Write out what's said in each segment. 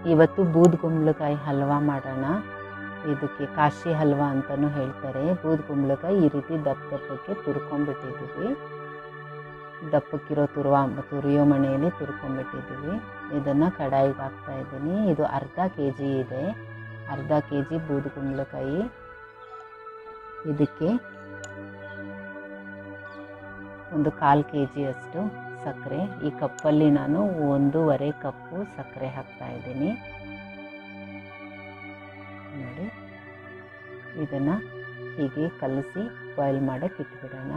ಇವತ್ತು ಬೂದ್ಗುಂಬಳಕಾಯಿ ಹಲ್ವಾ ಮಾಡೋಣ ಇದಕ್ಕೆ ಕಾಶಿ ಹಲ್ವಾ ಅಂತಲೂ ಹೇಳ್ತಾರೆ ಬೂದ್ಗುಂಬಳಕಾಯಿ ಈ ರೀತಿ ದಪ್ಪ ದಪ್ಪಕ್ಕೆ ತುರ್ಕೊಂಬಿಟ್ಟಿದ್ದೀವಿ ದಪ್ಪಕ್ಕಿರೋ ತುರುವ ತುರಿಯೋ ಮಣೆಯಲ್ಲಿ ತುರ್ಕೊಂಬಿಟ್ಟಿದ್ದೀವಿ ಇದನ್ನು ಕಡಾಯಿಗೆ ಹಾಕ್ತಾ ಇದ್ದೀನಿ ಇದು ಅರ್ಧ ಕೆ ಜಿ ಇದೆ ಅರ್ಧ ಕೆ ಜಿ ಬೂದ್ಗುಂಬಳಕಾಯಿ ಇದಕ್ಕೆ ಒಂದು ಕಾಲು ಕೆ ಜಿಯಷ್ಟು ಸಕ್ಕರೆ ಈ ಕಪ್ಪಲ್ಲಿ ನಾನು ಒಂದೂವರೆ ಕಪ್ಪು ಸಕ್ಕರೆ ಹಾಕ್ತಾ ಇದ್ದೀನಿ ನೋಡಿ ಇದನ್ನು ಹೀಗೆ ಕಲಸಿ ಬಾಯ್ಲ್ ಮಾಡೋಕ್ಕೆ ಇಟ್ಬಿಡೋಣ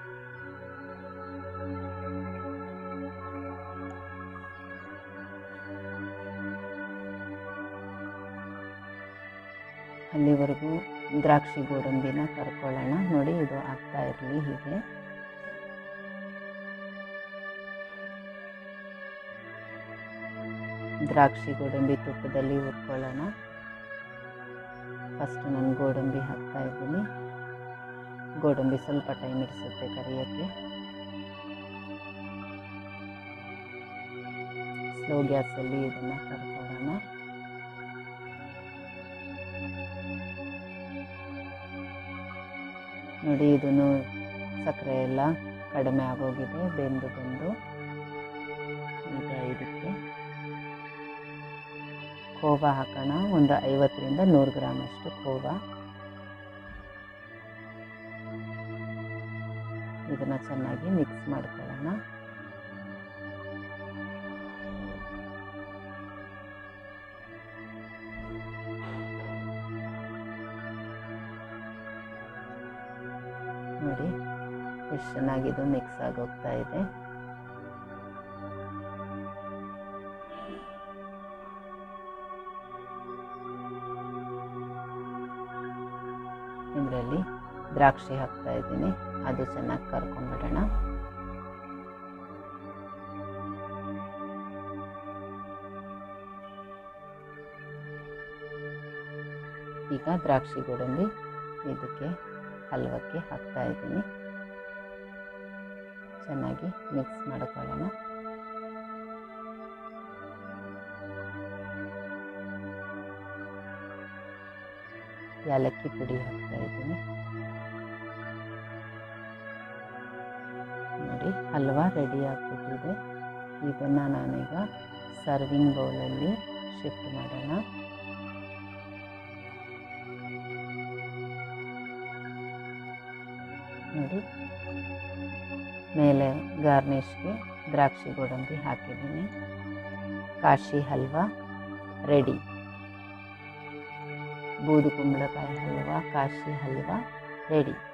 ಅಲ್ಲಿವರೆಗೂ ದ್ರಾಕ್ಷಿ ಗೋಡಂಬಿನ ಕರ್ಕೊಳ್ಳೋಣ ನೋಡಿ ಇದು ಆಗ್ತಾ ಇರಲಿ ಹೀಗೆ ದ್ರಾಕ್ಷಿ ಗೋಡಂಬಿ ತುಪ್ಪದಲ್ಲಿ ಹುರ್ಕೊಳ್ಳೋಣ ಫಸ್ಟ್ ನಾನು ಗೋಡಂಬಿ ಹಾಕ್ತಾ ಇದ್ದೀನಿ ಗೋಡಂಬಿ ಸ್ವಲ್ಪ ಟೈಮ್ ಇಡಿಸುತ್ತೆ ಕರಿಯೋಕ್ಕೆ ಸ್ಲೋ ಗ್ಯಾಸಲ್ಲಿ ಇದನ್ನು ಕರ್ಕೊಳ್ಳೋಣ ನೋಡಿ ಇದನ್ನು ಸಕ್ಕರೆ ಎಲ್ಲ ಕಡಿಮೆ ಆಗೋಗಿದೆ ಬೆಂದು ಬಂದು ಈಗ ಇದಕ್ಕೆ ಖೋವಾ ಹಾಕೋಣ ಒಂದು ಐವತ್ತರಿಂದ ನೂರು ಗ್ರಾಮಷ್ಟು ಖೋವಾ ಇದನ್ನು ಚೆನ್ನಾಗಿ ಮಿಕ್ಸ್ ಮಾಡ್ಕೊಳ್ಳೋಣ ನೋಡಿ ಎಷ್ಟು ಚೆನ್ನಾಗಿದು ಮಿಕ್ಸ್ ಆಗೋಗ್ತಾ ಇದೆ ಇದರಲ್ಲಿ ದ್ರಾಕ್ಷಿ ಹಾಕ್ತಾ ಇದ್ದೀನಿ ಅದು ಚೆನ್ನಾಗಿ ಕರ್ಕೊಂಡ್ಬಿಡೋಣ ಈಗ ದ್ರಾಕ್ಷಿ ಗೋಡಂಬಿ ಇದಕ್ಕೆ ಹಲ್ವಕ್ಕೆ ಹಾಕ್ತಾ ಇದ್ದೀನಿ ಚೆನ್ನಾಗಿ ಮಿಕ್ಸ್ ಮಾಡ್ಕೊಳ್ಳೋಣ ಏಲಕ್ಕಿ ಪುಡಿ ಹಾಕ್ತಾ ಇದ್ದೀನಿ ನೋಡಿ ಹಲ್ವಾ ರೆಡಿ ಆಗಿಬಿಟ್ಟಿದೆ ಇದನ್ನು ನಾನೀಗ ಸರ್ವಿಂಗ್ ಬೌಲಲ್ಲಿ ಶಿಫ್ಟ್ ಮಾಡೋಣ ನೋಡಿ ಮೇಲೆ ಗಾರ್ನಿಷ್ಗೆ ದ್ರಾಕ್ಷಿ ಗೋಡಂಬಿ ಹಾಕಿದ್ದೀನಿ ಕಾಶಿ ಹಲ್ವಾ ರೆಡಿ ಬೂದು ಕುಂಬಳಕಾಯಿ ಹಲ್ವಾ ಕಾಶಿ ಹಲ್ವಾ ರೆಡಿ